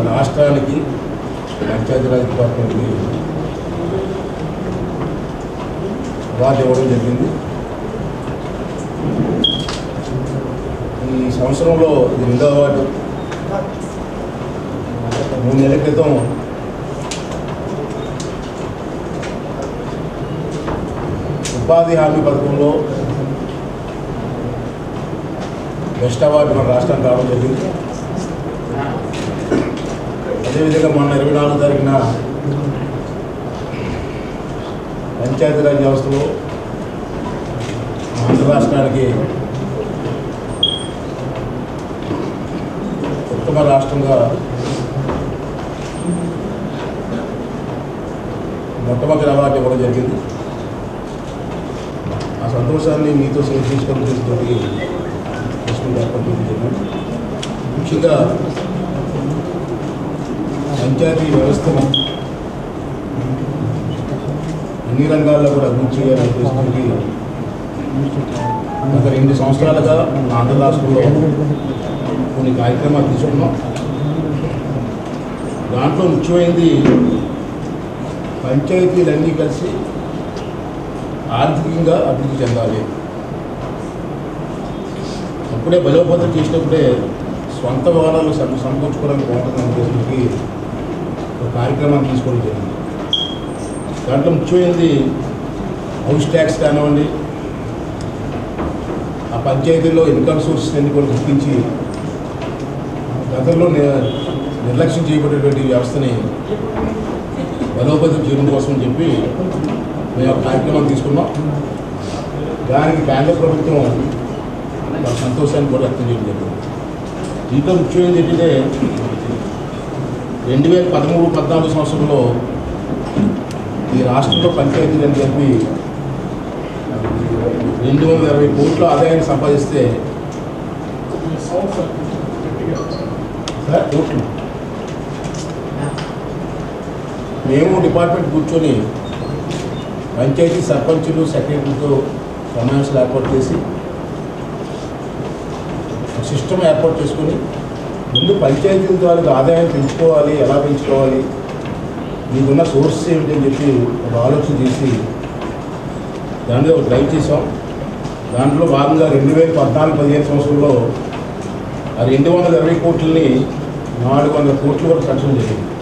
రాష్ట్రానికి పంచాయతీరాజ్ డిపార్ట్మెంట్కి అవార్డు ఇవ్వడం జరిగింది ఈ సంవత్సరంలో ఇది రెండో అవార్డు మూడు నెలల క్రితం ఉపాధి హామీ పథకంలో బెస్ట్ అవార్డు మన రాష్ట్రానికి రావడం జరిగింది అదేవిధంగా మొన్న ఇరవై నాలుగో తారీఖున పంచాయతీరాజ్ వ్యవస్థలో ఆంధ్ర రాష్ట్రానికి ఉత్తమ రాష్ట్రంగా మొట్టమొదటి అవార్డు ఇవ్వడం జరిగింది ఆ సంతోషాన్ని మీతో షేర్ చేసుకోవడం చేసుకొని చేసుకుంటే ఏర్పాటు చేయడం జరిగింది ముఖ్యంగా పంచాయతీ వ్యవస్థను అన్ని రంగాల్లో కూడా అభివృద్ధి చేయాలని ఉద్దేశంతో గత రెండు సంవత్సరాలుగా ఆంధ్ర రాష్ట్రంలో కొన్ని కార్యక్రమాలు తీసుకున్నాం దాంట్లో ముఖ్యమైనది పంచాయతీలన్నీ కలిసి ఆర్థికంగా అభివృద్ధి చెందాలి అప్పుడే బలోపేతం చేసినప్పుడే స్వంత వనరులు సమ సమకూర్చుకోవడానికి బాగుంటుందని ఉద్దేశంకి ఒక కార్యక్రమాన్ని తీసుకోవడం జరిగింది దాంట్లో ముఖ్యమైనది హౌస్ ట్యాక్స్ కానివ్వండి ఆ పంచాయతీల్లో ఇన్కమ్ సోర్సెస్ అన్ని కూడా గుర్తించి గతంలో ని- నిర్లక్ష్యం చేయబడేటువంటి వ్యవస్థని బలోపేతం చేయడం కోసం అని చెప్పి మేము ఒక కార్యక్రమం తీసుకున్నాం దానికి కేంద్ర ప్రభుత్వం వాళ్ళ సంతోషాన్ని కూడా వ్యక్తం చేయడం జరిగింది దీంట్లో ముఖ్యమైనది ఏంటంటే రెండు వేల పదమూడు పద్నాలుగు సంవత్సరంలో ఈ రాష్ట్రంలో పంచాయతీలు అని చెప్పి రెండు వందల ఇరవై కోట్ల ఆదాయాన్ని సంపాదిస్తే సార్ కోట్లు మేము డిపార్ట్మెంట్ కూర్చొని పంచాయతీ సర్పంచులు సెక్రటరీతో సమావేశాలు ఏర్పాటు చేసి ఒక సిస్టమ్ ఏర్పాటు చేసుకొని ముందు పంచాయతీల ద్వారా ఆదాయం పెంచుకోవాలి ఎలా పెంచుకోవాలి మీకున్న సోర్స్ ఏమిటి అని చెప్పి ఒక ఆలోచన చేసి దాని మీద ఒక డ్రైవ్ చేసాం దాంట్లో భాగంగా రెండు వేల పద్నాలుగు పదిహేను సంవత్సరంలో ఆ రెండు వందల ఇరవై కోట్లని నాలుగు వందల కోట్ల వరకు ఖర్చు జరిగింది